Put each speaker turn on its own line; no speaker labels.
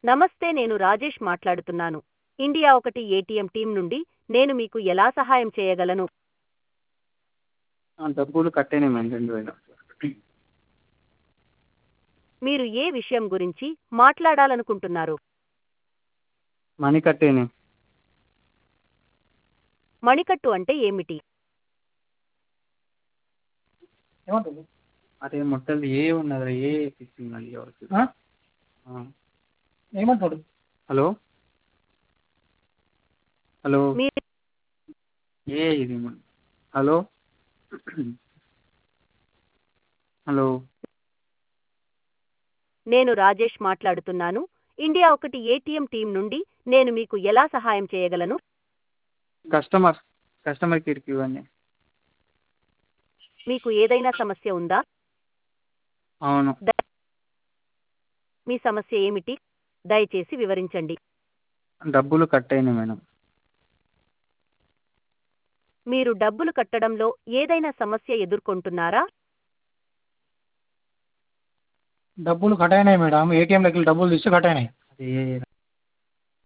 నమస్తే నేను రాజేష్ మాట్లాడుతున్నాను ఇండియా ఒకటి ఏటీఎం టీం నుండి నేను మీకు ఎలా సహాయం చేయగలను
ఆ, డబ్బులు కట్టేనే మేడం రెండు వేలు
మీరు ఏ విషయం గురించి మాట్లాడాలనుకుంటున్నారు
మనీ కట్టేనే
మణికట్టు అంటే ఏమిటి
ఏమంటుంది
అదే మొట్టలు ఏ ఉన్నది ఏ ఫిక్సింగ్ అది ఎవరికి
ఆ?
ఆ.
ఏమంటాడు
హలో హలో
మీరు
ఏ ఇది మన- హలో హలో
నేను రాజేష్ మాట్లాడుతున్నాను ఇండియా ఒకటి ఏటీఎం టీం నుండి నేను మీకు ఎలా సహాయం చేయగలను
కస్టమర్ కస్టమర్ కేర్కి ఇవ్వండి
మీకు ఏదైనా సమస్య ఉందా
అవును
మీ సమస్య ఏమిటి దయచేసి వివరించండి
డబ్బులు కట్ అయినాయి మేడం
మీరు డబ్బులు కట్టడంలో ఏదైనా సమస్య ఎదుర్కొంటున్నారా
డబ్బులు కట్ అయినాయి మేడం ఏటీఎంలోకి వెళ్ళి డబ్బులు తీసి కట్ అయినాయి
అది